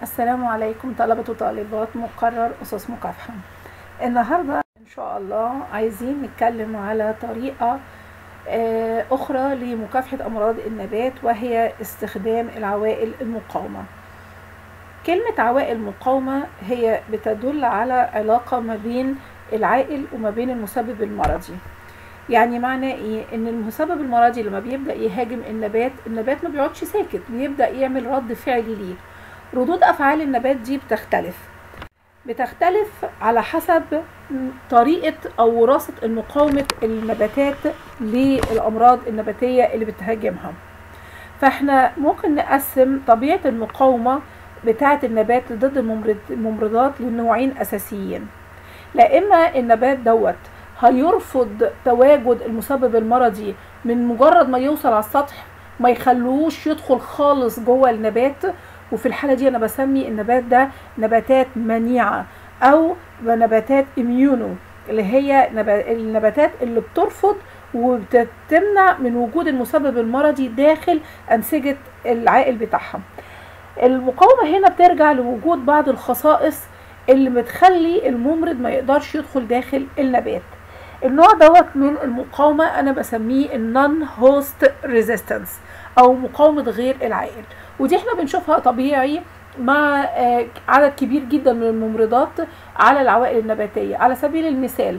السلام عليكم طلبة وطالبات مقرر أسس مكافحة النهاردة إن شاء الله عايزين نتكلم على طريقة آه، أخرى لمكافحة أمراض النبات وهي استخدام العوائل المقاومة كلمة عوائل مقاومة هي بتدل على علاقة ما بين العائل وما بين المسبب المرضي يعني معناه ايه ان المسبب المرضي لما بيبدا يهاجم النبات النبات ما بيقعدش ساكت بيبدا يعمل رد فعل ليه ردود افعال النبات دي بتختلف بتختلف على حسب طريقة أو وراثة مقاومة النباتات للأمراض النباتية اللي بتهاجمها فاحنا ممكن نقسم طبيعة المقاومة بتاعة النبات ضد الممرض الممرضات لنوعين أساسيين لا إما النبات دوت هيرفض تواجد المسبب المرضي من مجرد ما يوصل على السطح ما يخلوش يدخل خالص جوه النبات وفي الحالة دي أنا بسمي النبات ده نباتات منيعة أو نباتات إميونو اللي هي النباتات اللي بترفض وبتمنع من وجود المسبب المرضي داخل أنسجة العائل بتاعها المقاومة هنا بترجع لوجود بعض الخصائص اللي بتخلي الممرض ما يقدرش يدخل داخل النبات النوع دوت من المقاومة أنا بسميه النون هوست ريزيستنس أو مقاومة غير العائل ودي احنا بنشوفها طبيعي مع عدد كبير جدا من الممرضات على العوائل النباتية على سبيل المثال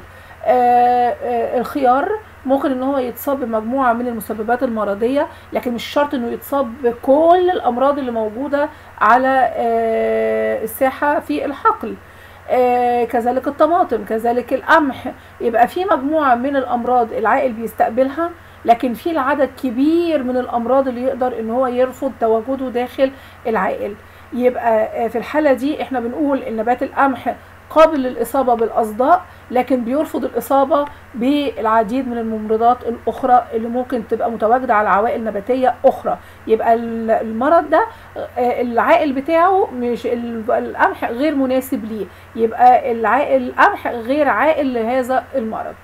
الخيار ممكن ان هو يتصاب بمجموعة من المسببات المرضية لكن مش شرط انه يتصاب بكل الامراض اللي موجودة على الساحة في الحقل آه كذلك الطماطم كذلك القمح يبقى في مجموعة من الأمراض العائل بيستقبلها لكن في العدد كبير من الأمراض اللي يقدر إن هو يرفض تواجده داخل العائل يبقى آه في الحالة دي إحنا بنقول النبات القمح قابل للإصابة بالأصداء لكن بيرفض الإصابة بالعديد من الممرضات الأخرى اللي ممكن تبقى متواجدة على عوائل نباتية أخرى يبقى المرض ده العائل بتاعه مش القمح غير مناسب ليه يبقى العائل القمح غير عائل لهذا المرض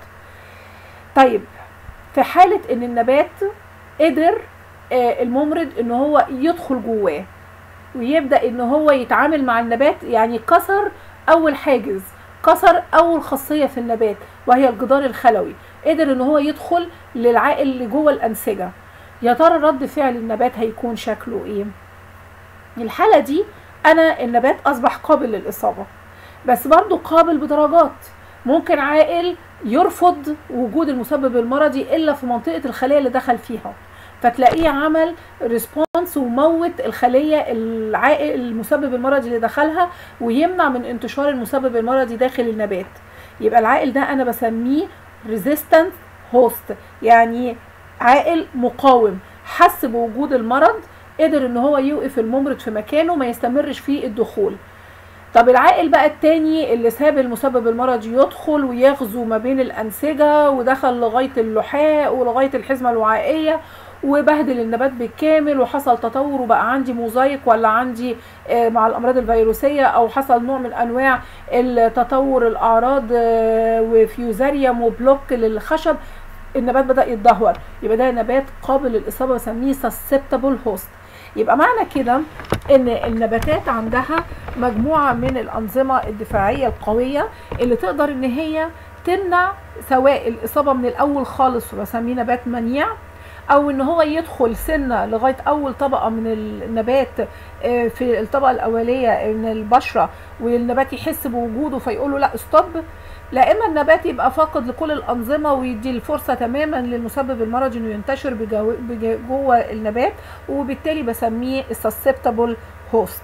طيب في حالة ان النبات قدر الممرض ان هو يدخل جواه ويبدأ ان هو يتعامل مع النبات يعني كسر اول حاجز كسر اول خاصيه في النبات وهي الجدار الخلوي قدر ان هو يدخل للعائل اللي جوه الانسجه يا ترى رد فعل النبات هيكون شكله ايه الحاله دي انا النبات اصبح قابل للاصابه بس برضه قابل بدرجات ممكن عائل يرفض وجود المسبب المرضي الا في منطقه الخليه اللي دخل فيها فتلاقيه عمل ريسبونس وموت الخليه العائل المسبب المرضي اللي دخلها ويمنع من انتشار المسبب المرضي داخل النبات يبقى العائل ده انا بسميه ريزيستنت هوست يعني عائل مقاوم حس بوجود المرض قدر ان هو يوقف الممرض في مكانه ما يستمرش في الدخول طب العائل بقى التاني اللي ساب المسبب المرضي يدخل ويغزو ما بين الانسجه ودخل لغايه اللحاء ولغايه الحزمه الوعائيه وبهدل النبات بالكامل وحصل تطور وبقى عندي موزايك ولا عندي مع الامراض الفيروسيه او حصل نوع من انواع التطور الاعراض وفيوزاريوم وبلوك للخشب النبات بدا يتدهور يبقى ده نبات قابل للاصابه بسميه susceptible host يبقى معنى كده ان النباتات عندها مجموعه من الانظمه الدفاعيه القويه اللي تقدر ان هي تمنع سواء الاصابه من الاول خالص وبسميه نبات منيع او ان هو يدخل سنه لغايه اول طبقه من النبات في الطبقه الاوليه من البشره والنبات يحس بوجوده فيقول له لا ستوب لا اما النبات يبقى فاقد لكل الانظمه ويدي الفرصه تماما للمسبب المرضي انه ينتشر جوه النبات وبالتالي بسميه السسبتابل هوست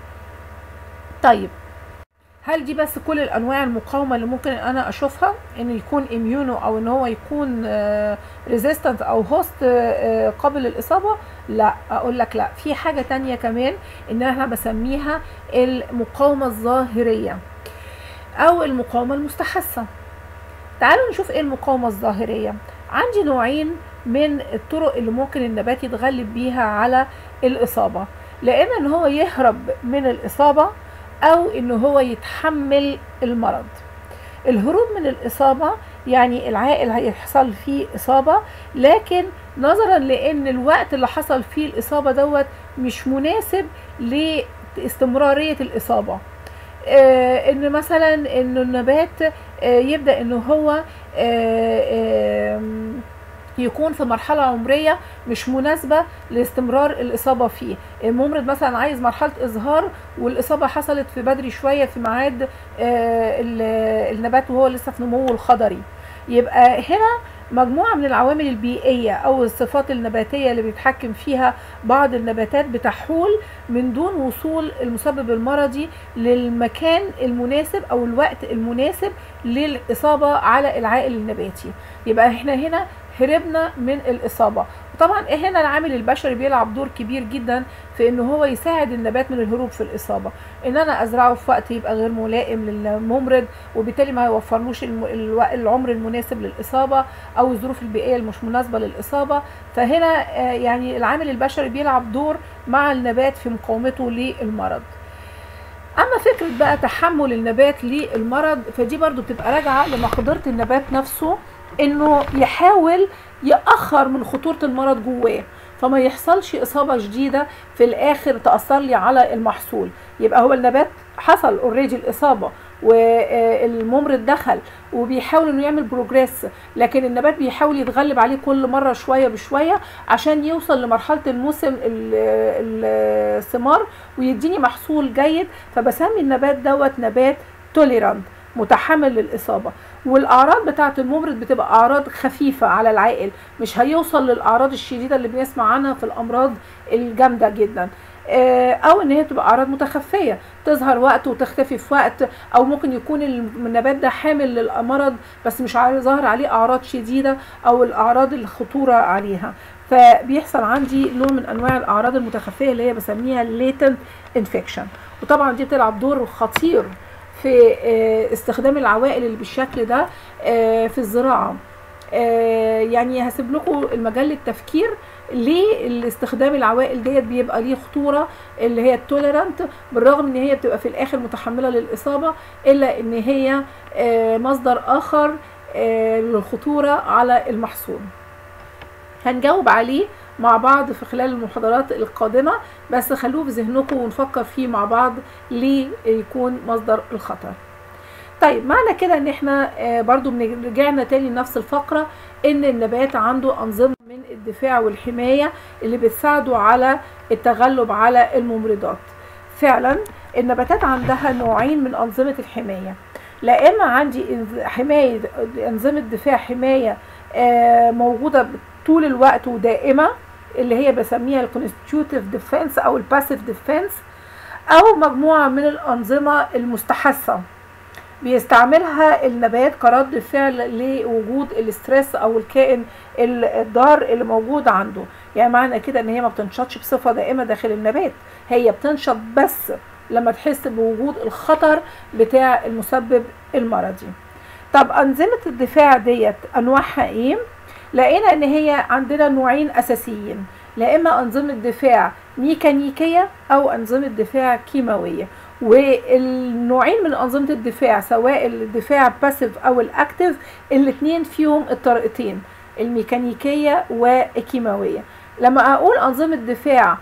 طيب هل دي بس كل الانواع المقاومه اللي ممكن انا اشوفها ان يكون اميونو او ان هو يكون ريزيستنت او هوست قابل للاصابه لا اقول لك لا في حاجه تانية كمان ان انا بسميها المقاومه الظاهريه او المقاومه المستحثه تعالوا نشوف ايه المقاومه الظاهريه عندي نوعين من الطرق اللي ممكن النبات يتغلب بيها على الاصابه لا اما ان هو يهرب من الاصابه او ان هو يتحمل المرض الهروب من الاصابه يعني العائل هيحصل فيه اصابه لكن نظرا لان الوقت اللي حصل فيه الاصابه دوت مش مناسب استمراريه الاصابه آه، ان مثلا انه النبات آه، يبدا ان هو آه، آم، يكون في مرحلة عمرية مش مناسبة لاستمرار الإصابة فيه الممرض مثلا عايز مرحلة إظهار والإصابة حصلت في بدري شوية في ميعاد آه، ال- النبات وهو لسه في نموه الخضري يبقى هنا مجموعة من العوامل البيئية أو الصفات النباتية اللي بيتحكم فيها بعض النباتات بتحول من دون وصول المسبب المرضي للمكان المناسب أو الوقت المناسب للإصابة على العائل النباتي يبقى احنا هنا هربنا من الإصابة طبعا هنا العامل البشري بيلعب دور كبير جدا في ان هو يساعد النبات من الهروب في الإصابة ان انا ازرعه في وقت يبقى غير ملائم للممرض وبالتالي ما يوفرلوش الم- الو- العمر المناسب للإصابة او الظروف البيئية المش مناسبة للإصابة فهنا آه، يعني العامل البشري بيلعب دور مع النبات في مقاومته للمرض اما فكره بقى تحمل النبات للمرض فدي برضو بتبقى راجعه لمقدره النبات نفسه انه يحاول ياخر من خطوره المرض جواه فما يحصلش اصابه جديده في الاخر تاثر لي على المحصول يبقى هو النبات حصل اوريدي الاصابه والممرض دخل وبيحاول انه يعمل بروجريس لكن النبات بيحاول يتغلب عليه كل مره شويه بشويه عشان يوصل لمرحله الموسم ال- ال- الثمار ويديني محصول جيد فبسمي النبات دوت نبات توليرانت متحمل للإصابة والأعراض بتاعة الممرض بتبقى أعراض خفيفة على العائل مش هيوصل للأعراض الشديدة اللي بنسمع عنها في الأمراض الجامدة جدا آه، أو إن هي تبقى أعراض متخفية تظهر وقت وتختفي في وقت أو ممكن يكون النبات ده حامل للمرض بس مش عارف ظاهر عليه أعراض شديدة أو الأعراض الخطورة عليها فبيحصل عندي نوع من انواع الاعراض المتخفيه اللي هي بسميها latent انفكشن وطبعا دي بتلعب دور خطير في آه، استخدام العوائل اللي بالشكل ده آه، في الزراعه آه، يعني هسيب لكم المجال للتفكير ليه الاستخدام العوائل ديت بيبقى ليه خطوره اللي هي التوليرانت بالرغم ان هي بتبقى في الاخر متحمله للاصابه الا ان هي آه، مصدر اخر آه، للخطوره على المحصول هنجاوب عليه مع بعض في خلال المحاضرات القادمة بس خلوه في ذهنكم ونفكر فيه مع بعض ليه يكون مصدر الخطر طيب معنى كده ان احنا آه، برضو بن- رجعنا تاني لنفس الفقرة ان النبات عنده انظمة من الدفاع والحماية اللي بتساعده على التغلب على الممرضات فعلا النباتات عندها نوعين من انظمة الحماية لا اما عندي إنز- حماية انظمة دفاع حماية آه، موجودة طول الوقت ودائمة اللي هي بسميها الكونستيوتيف ديفense او الباسيف ديفense او مجموعة من الانظمة المستحثة بيستعملها النبات كرد فعل لوجود الاسترس او الكائن ال- الضار اللي موجود عنده يعني معنى كده ان هي ما بتنشطش بصفة دائمة داخل النبات هي بتنشط بس لما تحس بوجود الخطر بتاع المسبب المرضي طب أنظمة الدفاع ديت أنواعها إيه؟ لقينا إن هي عندنا نوعين أساسيين لا إما أنظمة دفاع ميكانيكية أو أنظمة دفاع كيماوية والنوعين من أنظمة الدفاع سواء الدفاع باسيف أو الأكتيف الاتنين فيهم الطريقتين الميكانيكية والكيماوية لما أقول أنظمة دفاع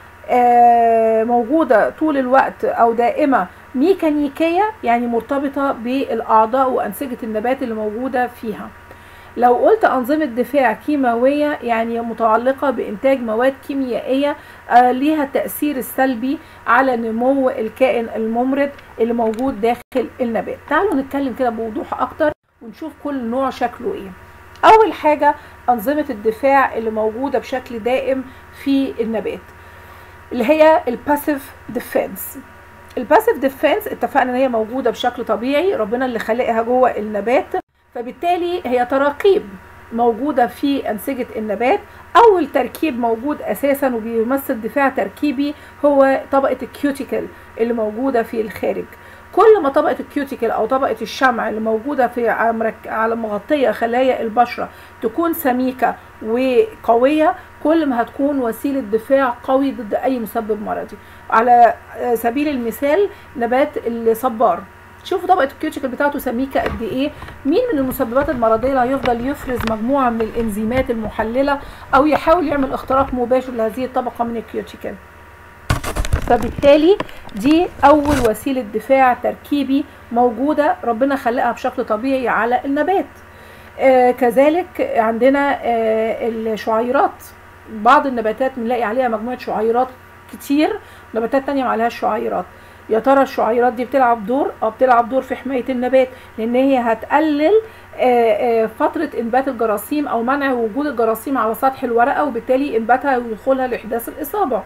آه، موجودة طول الوقت أو دائمة ميكانيكية يعني مرتبطة بالأعضاء وأنسجة النبات اللي موجودة فيها لو قلت أنظمة دفاع كيماوية يعني متعلقة بإنتاج مواد كيميائية آه، ليها التأثير السلبي على نمو الكائن الممرض اللي موجود داخل النبات تعالوا نتكلم كده بوضوح أكتر ونشوف كل نوع شكله إيه أول حاجة أنظمة الدفاع اللي موجودة بشكل دائم في النبات اللي هي الباسيف ديفense الباسيف ديفense اتفقنا ان هي موجوده بشكل طبيعي ربنا اللي خلقها جوه النبات فبالتالي هي تراكيب موجوده في انسجه النبات اول تركيب موجود اساسا وبيمثل دفاع تركيبي هو طبقه الكيوتيكل اللي موجوده في الخارج كل ما طبقه الكيوتيكل او طبقه الشمع اللي موجوده في عمرك- على مغطيه خلايا البشره تكون سميكه وقويه كل ما هتكون وسيله دفاع قوي ضد اي مسبب مرضي على آه، سبيل المثال نبات الصبار شوفوا طبقه الكيوتيكل بتاعته سميكه قد ايه مين من المسببات المرضيه اللي هيفضل يفرز مجموعه من الانزيمات المحلله او يحاول يعمل اختراق مباشر لهذه الطبقه من الكيوتيكل فبالتالي دي اول وسيله دفاع تركيبي موجوده ربنا خلقها بشكل طبيعي على النبات آه كذلك عندنا آه الشعيرات بعض النباتات بنلاقي عليها مجموعه شعيرات كتير نباتات تانية ما عليهاش شعيرات يا ترى الشعيرات دي بتلعب دور اه بتلعب دور في حمايه النبات لان هي هتقلل آه فتره انبات الجراثيم او منع وجود الجراثيم على سطح الورقه وبالتالي انباتها ويدخلها لاحداث الاصابه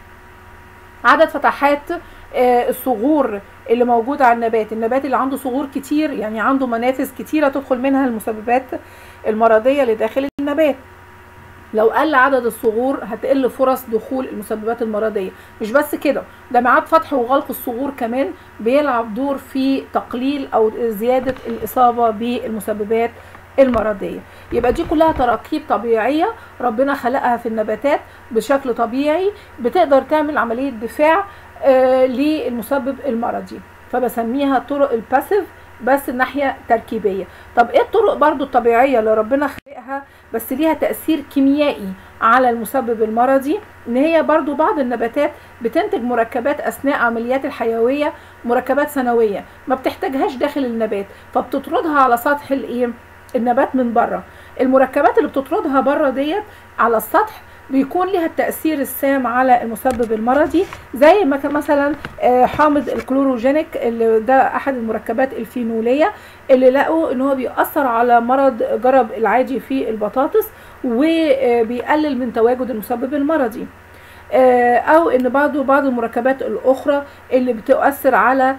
عدد فتحات الصغور اللي موجودة على النبات النبات اللي عنده صغور كتير يعني عنده منافذ كتيرة تدخل منها المسببات المرضية لداخل النبات لو قل عدد الصغور هتقل فرص دخول المسببات المرضية مش بس كده ده ميعاد فتح وغلق الصغور كمان بيلعب دور في تقليل او زيادة الاصابة بالمسببات المرضية يبقى دي كلها تراكيب طبيعية ربنا خلقها في النباتات بشكل طبيعي بتقدر تعمل عملية دفاع آه للمسبب المرضي فبسميها طرق الباسيف بس الناحية تركيبية طب ايه الطرق برضو الطبيعية اللي ربنا خلقها بس ليها تأثير كيميائي على المسبب المرضي ان هي برضو بعض النباتات بتنتج مركبات اثناء عمليات الحيوية مركبات ثانوية ما بتحتاجهاش داخل النبات فبتطردها على سطح الايه النبات من بره المركبات اللي بتطردها بره ديت على السطح بيكون لها التأثير السام على المسبب المرضي زي ما مثلا حامض الكلوروجينيك اللي ده أحد المركبات الفينولية اللي لقوا إن هو بيأثر على مرض جرب العادي في البطاطس وبيقلل من تواجد المسبب المرضي او ان برضه بعض المركبات الاخرى اللي بتؤثر على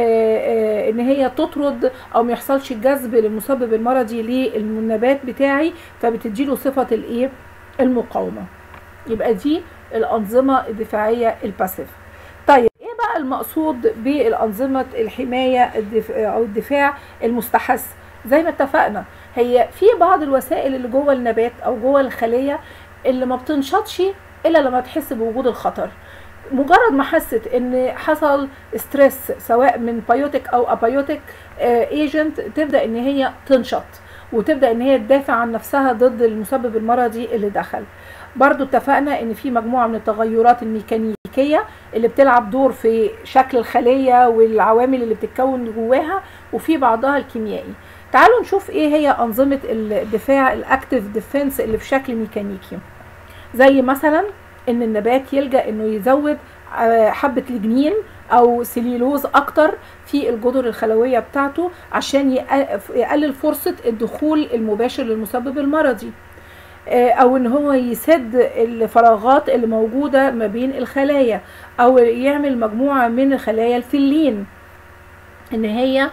ان هي تطرد او ما يحصلش جذب للمسبب المرضي للنبات بتاعي فبتديله صفه الايه المقاومه يبقى دي الانظمه الدفاعيه الباسيف طيب ايه بقى المقصود بالانظمه الحمايه او الدفاع المستحث زي ما اتفقنا هي في بعض الوسائل اللي جوه النبات او جوه الخليه اللي ما بتنشطش الا لما تحس بوجود الخطر مجرد ما حست ان حصل ستريس سواء من بايوتيك او ابايوتيك ايجنت تبدا ان هي تنشط وتبدا ان هي تدافع عن نفسها ضد المسبب المرضي اللي دخل برضو اتفقنا ان في مجموعه من التغيرات الميكانيكيه اللي بتلعب دور في شكل الخليه والعوامل اللي بتتكون جواها وفي بعضها الكيميائي تعالوا نشوف ايه هي انظمه الدفاع الاكتيف ديفنس اللي في شكل ميكانيكي زي مثلا ان النبات يلجا انه يزود حبه لجنين او سليلوز اكتر في الجدر الخلويه بتاعته عشان يقلل فرصه الدخول المباشر للمسبب المرضي او ان هو يسد الفراغات اللي موجوده ما بين الخلايا او يعمل مجموعه من الخلايا الفلين ان هي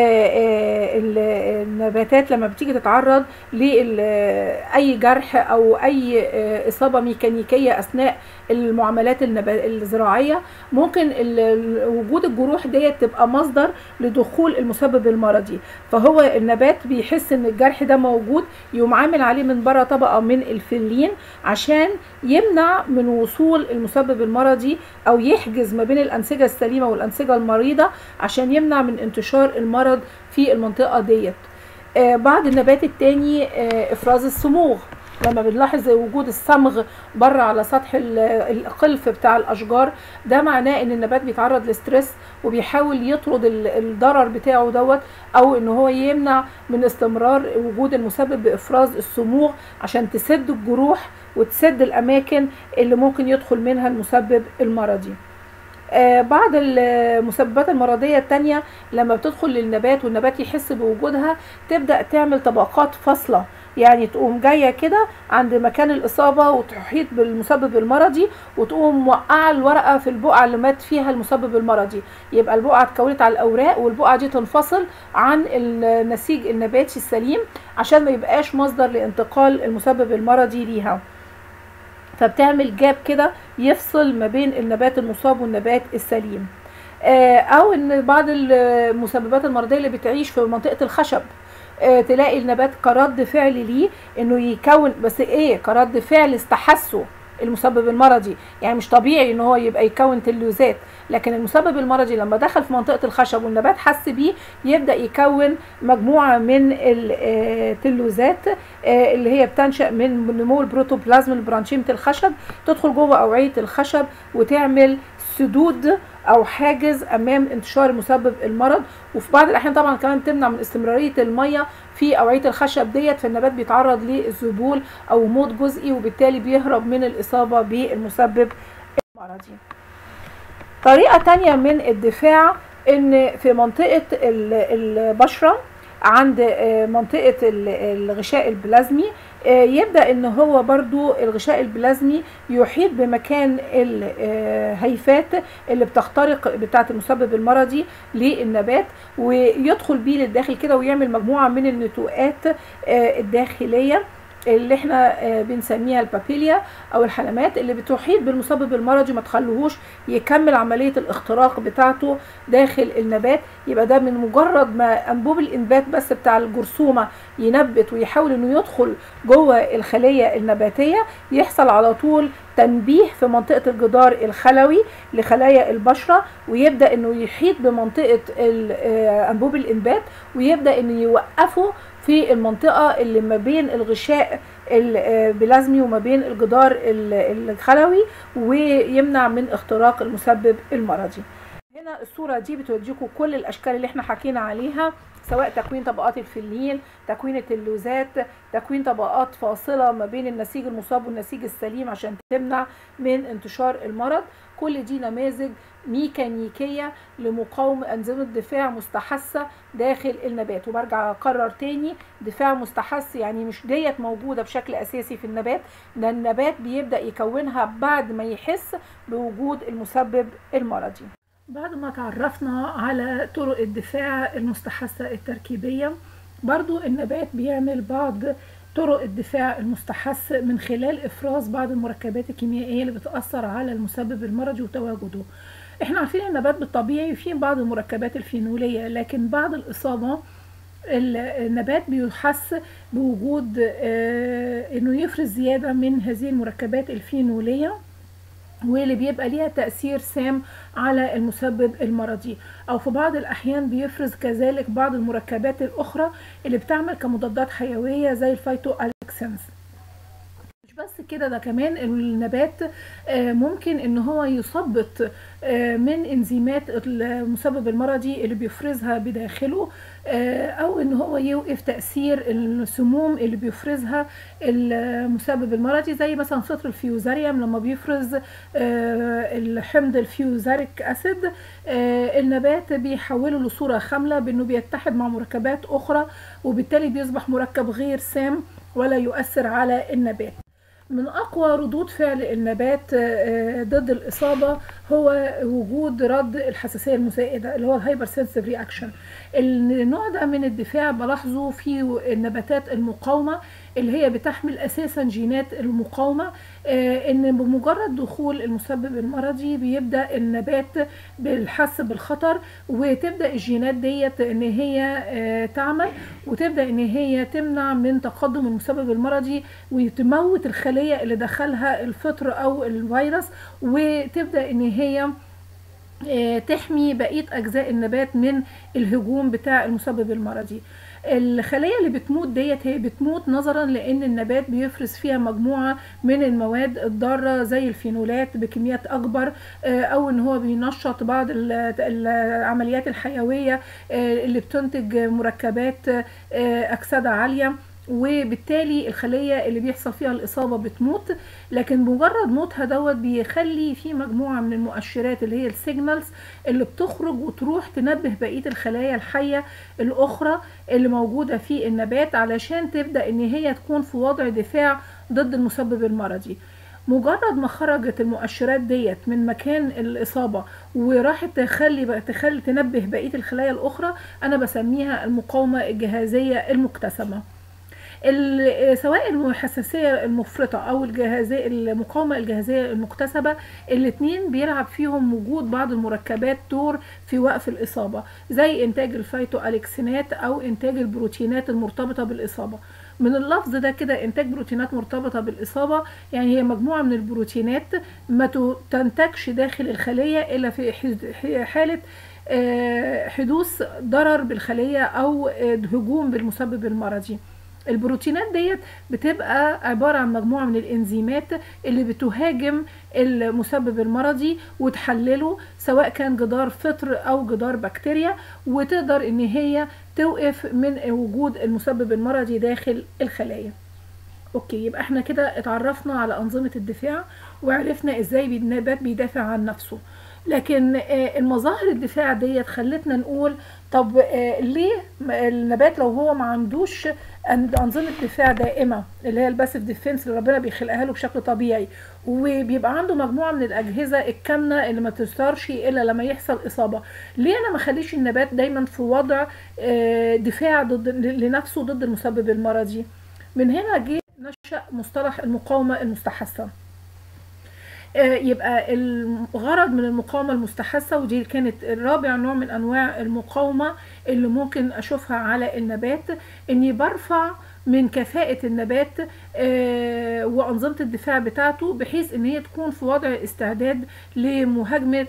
النباتات لما بتيجي تتعرض لاي جرح او اي اصابه ميكانيكيه اثناء المعاملات الزراعيه ممكن وجود الجروح ديت تبقى مصدر لدخول المسبب المرضي فهو النبات بيحس ان الجرح ده موجود يقوم عامل عليه من بره طبقه من الفلين عشان يمنع من وصول المسبب المرضي او يحجز ما بين الانسجه السليمه والانسجه المريضه عشان يمنع من انتشار المرض في المنطقه ديت آه بعض النبات التاني آه افراز الصموغ لما بنلاحظ وجود الصمغ بره على سطح القلف بتاع الاشجار ده معناه ان النبات بيتعرض لستريس وبيحاول يطرد الضرر بتاعه دوت او ان هو يمنع من استمرار وجود المسبب بافراز الصموغ عشان تسد الجروح وتسد الاماكن اللي ممكن يدخل منها المسبب المرضي آه بعض المسببات المرضية التانية لما بتدخل للنبات والنبات يحس بوجودها تبدأ تعمل طبقات فاصلة يعني تقوم جايه كده عند مكان الاصابه وتحيط بالمسبب المرضي وتقوم موقعه الورقه في البقعه اللي مات فيها المسبب المرضي يبقى البقعه اتكونت على الاوراق والبقعه دي تنفصل عن النسيج النباتي السليم عشان ما يبقاش مصدر لانتقال المسبب المرضي ليها فبتعمل جاب كده يفصل ما بين النبات المصاب والنبات السليم او ان بعض المسببات المرضيه اللي بتعيش في منطقه الخشب آه تلاقي النبات كرد فعل ليه انه يكون بس ايه كرد فعل استحسه المسبب المرضي يعني مش طبيعي ان هو يبقى يكون تلوزات لكن المسبب المرضي لما دخل في منطقه الخشب والنبات حس بيه يبدا يكون مجموعه من التلوزات اللي هي بتنشا من نمو البروتوبلازم البرانشيمه الخشب تدخل جوه اوعيه الخشب وتعمل سدود او حاجز امام انتشار مسبب المرض وفي بعض الاحيان طبعا كمان بتمنع من استمراريه الميه في اوعيه الخشب ديت فالنبات بيتعرض للذبول او موت جزئي وبالتالي بيهرب من الاصابه بالمسبب المرضي طريقه تانية من الدفاع ان في منطقه البشره عند منطقة الغشاء البلازمي يبدأ ان هو برضو الغشاء البلازمي يحيط بمكان الهيفات اللي بتخترق بتاعة المسبب المرضي للنبات ويدخل بيه للداخل كده ويعمل مجموعة من النتوءات الداخلية اللي احنا بنسميها البابيليا او الحلمات اللي بتحيط بالمسبب المرضي ما تخلوهوش يكمل عمليه الاختراق بتاعته داخل النبات يبقى ده من مجرد ما انبوب الانبات بس بتاع الجرثومه ينبت ويحاول انه يدخل جوه الخليه النباتيه يحصل على طول تنبيه في منطقه الجدار الخلوي لخلايا البشره ويبدا انه يحيط بمنطقه انبوب الانبات ويبدا انه يوقفه في المنطقة اللي ما بين الغشاء البلازمي وما بين الجدار الخلوي ويمنع من اختراق المسبب المرضي هنا الصورة دي بتوديكم كل الأشكال اللي احنا حكينا عليها سواء تكوين طبقات الفلين تكوين التلوزات تكوين طبقات فاصلة ما بين النسيج المصاب والنسيج السليم عشان تمنع من انتشار المرض كل دي نماذج ميكانيكية لمقاومة أنظمة دفاع مستحثة داخل النبات وبرجع أكرر تاني دفاع مستحث يعني مش ديت موجودة بشكل أساسي في النبات ده النبات بيبدأ يكونها بعد ما يحس بوجود المسبب المرضي بعد ما تعرفنا على طرق الدفاع المستحثة التركيبية برضو النبات بيعمل بعض طرق الدفاع المستحث من خلال افراز بعض المركبات الكيميائيه اللي بتاثر على المسبب المرضي وتواجده احنا عارفين النبات بالطبيعي فيه بعض المركبات الفينوليه لكن بعد الاصابه النبات بيحس بوجود اه انه يفرز زياده من هذه المركبات الفينوليه واللي بيبقى ليها تأثير سام على المسبب المرضي أو في بعض الأحيان بيفرز كذلك بعض المركبات الأخرى اللي بتعمل كمضادات حيوية زي الفايتو أليكسنز مش بس كده ده كمان النبات ممكن ان هو يثبط من انزيمات المسبب المرضي اللي بيفرزها بداخله او ان هو يوقف تاثير السموم اللي بيفرزها المسبب المرضي زي مثلا فطر الفيوزاريوم لما بيفرز الحمض الفيوزاريك اسيد النبات بيحوله لصوره خامله بانه بيتحد مع مركبات اخرى وبالتالي بيصبح مركب غير سام ولا يؤثر على النبات من اقوى ردود فعل النبات ضد الاصابه هو وجود رد الحساسيه المزايده اللي هو الهايبر سنسيف رياكشن النوع ده من الدفاع بلاحظه في النباتات المقاومه اللي هي بتحمل اساسا جينات المقاومه ان بمجرد دخول المسبب المرضي بيبدا النبات بالحس بالخطر وتبدا الجينات ديت ان هي تعمل وتبدا ان هي تمنع من تقدم المسبب المرضي وتموت الخليه اللي دخلها الفطر او الفيروس وتبدا ان هي تحمي بقيه اجزاء النبات من الهجوم بتاع المسبب المرضي الخليه اللي بتموت ديت هي بتموت نظرا لان النبات بيفرز فيها مجموعه من المواد الضاره زي الفينولات بكميات اكبر او ان هو بينشط بعض العمليات الحيويه اللي بتنتج مركبات اكسده عاليه وبالتالي الخلية اللي بيحصل فيها الإصابة بتموت لكن مجرد موتها دوت بيخلي في مجموعة من المؤشرات اللي هي السيجنالز اللي بتخرج وتروح تنبه بقية الخلايا الحية الأخرى اللي موجودة في النبات علشان تبدأ إن هي تكون في وضع دفاع ضد المسبب المرضي مجرد ما خرجت المؤشرات ديت من مكان الإصابة وراحت تخلي تخلي تنبه بقية الخلايا الأخرى أنا بسميها المقاومة الجهازية المكتسبة سواء الحساسيه المفرطه او الجهازيه المقاومه الجهازيه المكتسبه الاثنين بيلعب فيهم وجود بعض المركبات دور في وقف الاصابه زي انتاج الفايتو اليكسينات او انتاج البروتينات المرتبطه بالاصابه من اللفظ ده كده انتاج بروتينات مرتبطه بالاصابه يعني هي مجموعه من البروتينات ما تنتجش داخل الخليه الا في حاله حدوث ضرر بالخليه او هجوم بالمسبب المرضي البروتينات ديت بتبقى عبارة عن مجموعة من الانزيمات اللي بتهاجم المسبب المرضي وتحلله سواء كان جدار فطر او جدار بكتيريا وتقدر ان هي توقف من وجود المسبب المرضي داخل الخلايا اوكي يبقى احنا كده اتعرفنا على انظمة الدفاع وعرفنا ازاي النبات بيدافع عن نفسه لكن المظاهر الدفاع ديت خلتنا نقول طب ليه النبات لو هو ما عندوش انظمه دفاع دائمه اللي هي الباسيف ديفنس اللي ربنا بيخلقها له بشكل طبيعي وبيبقى عنده مجموعه من الاجهزه الكامنه اللي ما تستارش الا لما يحصل اصابه ليه انا ما اخليش النبات دايما في وضع دفاع ضد لنفسه ضد المسبب المرضي من هنا جه نشأ مصطلح المقاومه المستحثه يبقى الغرض من المقاومة المستحثة ودي كانت الرابع نوع من أنواع المقاومة اللي ممكن أشوفها على النبات إني برفع من كفاءة النبات وأنظمة الدفاع بتاعته بحيث إن هي تكون في وضع استعداد لمهاجمة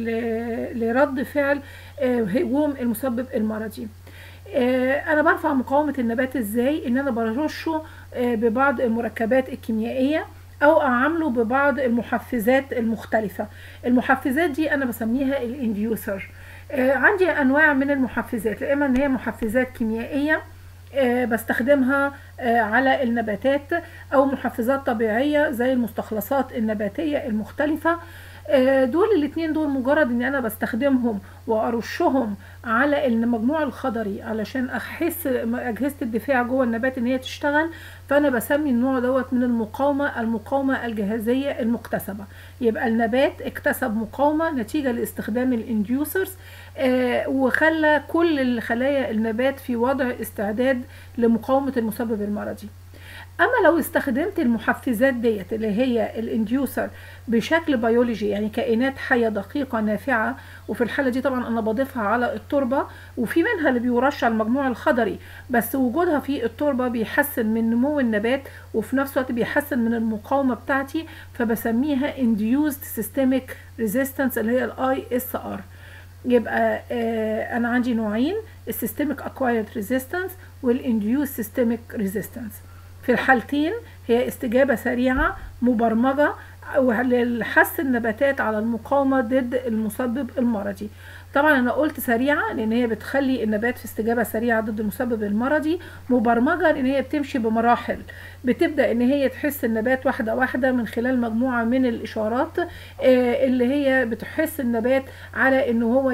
لرد فعل هجوم المسبب المرضي أنا برفع مقاومة النبات إزاي إن أنا برشه ببعض المركبات الكيميائية او اعامله ببعض المحفزات المختلفة المحفزات دي انا بسميها الانديوسر آه عندي انواع من المحفزات اما ان هي محفزات كيميائية آه بستخدمها آه على النباتات او محفزات طبيعية زي المستخلصات النباتية المختلفة دول الاتنين دول مجرد ان انا بستخدمهم وارشهم على المجموع الخضري علشان احس اجهزه الدفاع جوه النبات ان هي تشتغل فانا بسمي النوع دوت من المقاومه المقاومه الجهازيه المكتسبه يبقى النبات اكتسب مقاومه نتيجه لاستخدام الانديوسرز آه وخلى كل خلايا النبات في وضع استعداد لمقاومه المسبب المرضي اما لو استخدمت المحفزات ديت اللي هي الانديوسر بشكل بيولوجي يعني كائنات حيه دقيقه نافعه وفي الحاله دي طبعا انا بضيفها على التربه وفي منها اللي بيرش على المجموع الخضري بس وجودها في التربه بيحسن من نمو النبات وفي نفس الوقت بيحسن من المقاومه بتاعتي فبسميها induced systemic resistance اللي هي الاي اس ار يبقى آه انا عندي نوعين السيستميك acquired resistance والانديوس سيستميك resistance في الحالتين هي استجابة سريعة مبرمجة لحث النباتات على المقاومة ضد المسبب المرضي طبعا انا قلت سريعة لان هي بتخلي النبات في استجابة سريعة ضد المسبب المرضي مبرمجة لان هي بتمشي بمراحل بتبدأ ان هي تحس النبات واحدة واحدة من خلال مجموعة من الاشارات اللي هي بتحس النبات على ان هو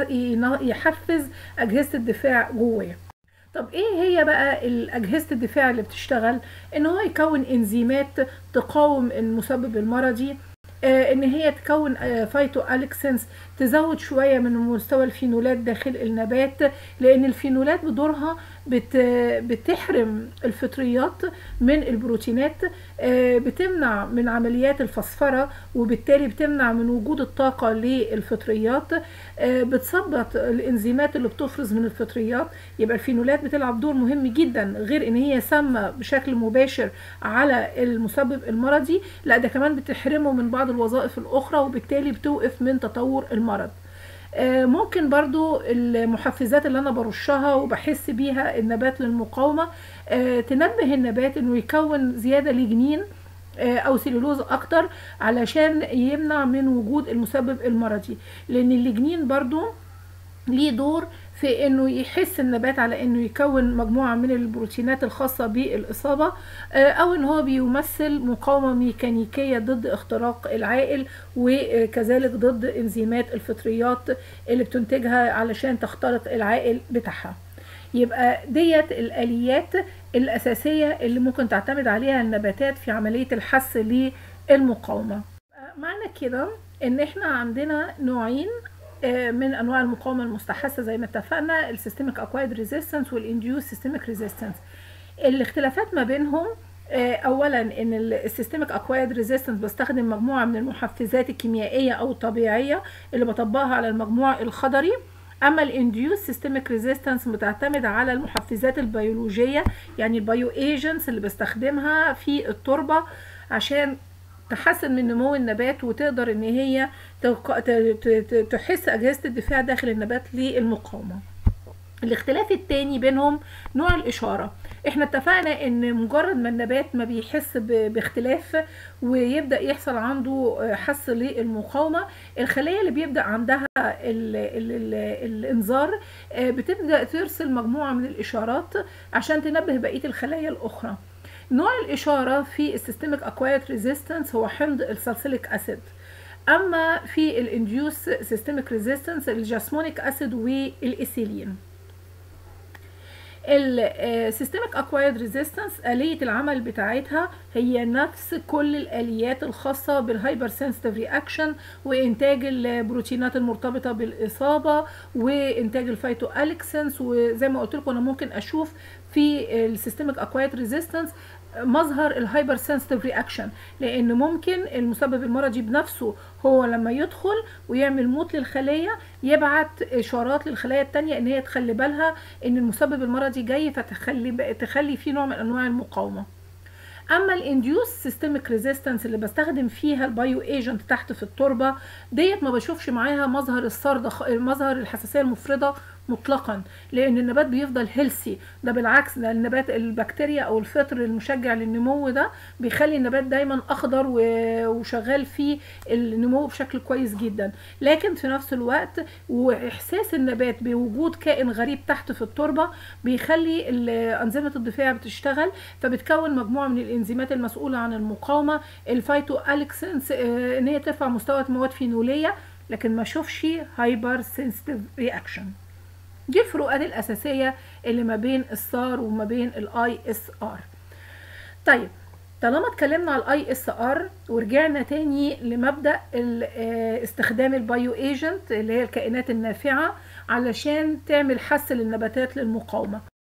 يحفز اجهزة الدفاع جواه طب ايه هي بقى اجهزه الدفاع اللي بتشتغل ان هو يكون انزيمات تقاوم المسبب المرضي آه ان هي تكون آه فايتو اليكسنس تزود شويه من مستوى الفينولات داخل النبات لان الفينولات بدورها بت بتحرم الفطريات من البروتينات آه بتمنع من عمليات الفسفره وبالتالي بتمنع من وجود الطاقه للفطريات بتثبط الانزيمات اللي بتفرز من الفطريات يبقى الفينولات بتلعب دور مهم جدا غير ان هي سامه بشكل مباشر على المسبب المرضي لا ده كمان بتحرمه من بعض الوظائف الاخرى وبالتالي بتوقف من تطور المرض ممكن برضو المحفزات اللي انا برشها وبحس بيها النبات للمقاومة تنبه النبات انه يكون زيادة لجنين او سيلولوز اكتر علشان يمنع من وجود المسبب المرضي لان اللجنين برضو ليه دور في انه يحس النبات على انه يكون مجموعه من البروتينات الخاصه بالاصابه او ان هو بيمثل مقاومه ميكانيكيه ضد اختراق العائل وكذلك ضد انزيمات الفطريات اللي بتنتجها علشان تخترق العائل بتاعها يبقى ديت الاليات الاساسيه اللي ممكن تعتمد عليها النباتات في عمليه الحث للمقاومه معنى كده ان احنا عندنا نوعين من انواع المقاومه المستحثه زي ما اتفقنا السيستميك اكوايد ريزيستنس والانديوس سيستميك ريزيستنس الاختلافات ما بينهم اولا ان السيستميك اكوايد ريزيستنس بستخدم مجموعه من المحفزات الكيميائيه او الطبيعيه اللي بطبقها على المجموع الخضري اما الانديوس سيستميك ريزيستنس بتعتمد على المحفزات البيولوجيه يعني البايو ايجنتس اللي بستخدمها في التربه عشان تحسن من نمو النبات وتقدر ان هي تحس اجهزه الدفاع داخل النبات للمقاومه الاختلاف التاني بينهم نوع الإشارة احنا اتفقنا ان مجرد ما النبات ما بيحس ب- باختلاف ويبدأ يحصل عنده حس للمقاومة الخلية اللي بيبدأ عندها ال ال ال الانذار آه، بتبدأ ترسل مجموعة من الإشارات عشان تنبه بقية الخلايا الأخرى نوع الإشارة في السيستميك اكوايرد ريزيستنس هو حمض السلسليك أسيد أما في الانديوس سيستميك ريزيستنس الجاسمونيك أسيد والإيثيلين السيستميك اكوايرد ريزيستنس آلية العمل بتاعتها هي نفس كل الآليات الخاصة بالهايبر سنسيتيف رياكشن وإنتاج البروتينات المرتبطة بالإصابة وإنتاج الفايتو أليكسنس وزي ما قلت لكم أنا ممكن أشوف في السيستميك اكوايرد ريزيستنس مظهر الهايبر سنسيتيف رياكشن لان ممكن المسبب المرضي بنفسه هو لما يدخل ويعمل موت للخليه يبعت اشارات للخلايا التانية ان هي تخلي بالها ان المسبب المرضي جاي فتخلي تخلي فيه نوع من انواع المقاومه اما الانديوس سيستميك ريزيستنس اللي بستخدم فيها البايو ايجنت تحت في التربه ديت ما بشوفش معاها مظهر السرد مظهر الحساسيه المفرطه مطلقا لان النبات بيفضل هيلسي ده بالعكس ده النبات البكتيريا او الفطر المشجع للنمو ده بيخلي النبات دايما اخضر وشغال فيه النمو بشكل كويس جدا لكن في نفس الوقت واحساس النبات بوجود كائن غريب تحت في التربه بيخلي انظمه الدفاع بتشتغل فبتكون مجموعه من الانزيمات المسؤوله عن المقاومه الفايتو اليكسنس ان هي ترفع مستوى مواد فينوليه لكن ما اشوفش هايبر سنسيتيف رياكشن دي الفروقات الأساسية اللي ما بين السار وما بين الاي اس ار طيب طالما اتكلمنا على الاي اس ار ورجعنا تاني لمبدا استخدام البايو ايجنت اللي هي الكائنات النافعه علشان تعمل حس للنباتات للمقاومه